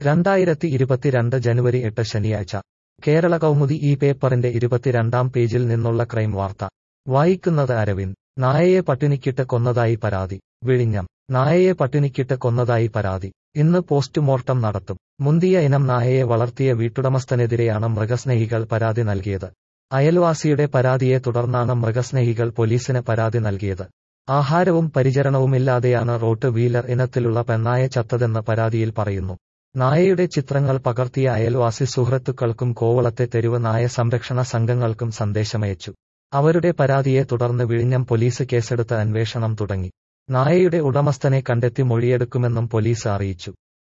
രണ്ടായിരത്തി ഇരുപത്തിരണ്ട് ജനുവരി എട്ട് ശനിയാഴ്ച കേരള കൗമുദി ഈ പേപ്പറിന്റെ ഇരുപത്തിരണ്ടാം പേജിൽ നിന്നുള്ള ക്രൈം വാർത്ത വായിക്കുന്നത് അരവിന്ദ് നായയെ പട്ടിണിക്കിട്ട് കൊന്നതായി പരാതി വിഴിഞ്ഞം നായയെ പട്ടിണിക്കിട്ട് കൊന്നതായി പരാതി ഇന്ന് പോസ്റ്റ്മോർട്ടം നടത്തും മുന്തിയ ഇനം നായയെ വളർത്തിയ വീട്ടുടമസ്ഥനെതിരെയാണ് മൃഗസ്നേഹികൾ പരാതി നൽകിയത് അയൽവാസിയുടെ പരാതിയെ തുടർന്നാണ് മൃഗസ്നേഹികൾ പോലീസിന് പരാതി നൽകിയത് ആഹാരവും പരിചരണവുമില്ലാതെയാണ് റോട്ട് വീലർ ഇനത്തിലുള്ള പെണ്ണായ ചത്തതെന്ന് പരാതിയിൽ പറയുന്നു നായയുടെ ചിത്രങ്ങൾ പകർത്തിയ അയൽവാസി സുഹൃത്തുക്കൾക്കും കോവളത്തെ തെരുവ് നായ സംരക്ഷണ സംഘങ്ങൾക്കും സന്ദേശമയച്ചു അവരുടെ പരാതിയെ തുടർന്ന് വിഴിഞ്ഞം പോലീസ് കേസെടുത്ത് അന്വേഷണം തുടങ്ങി നായയുടെ ഉടമസ്ഥനെ കണ്ടെത്തി മൊഴിയെടുക്കുമെന്നും പോലീസ് അറിയിച്ചു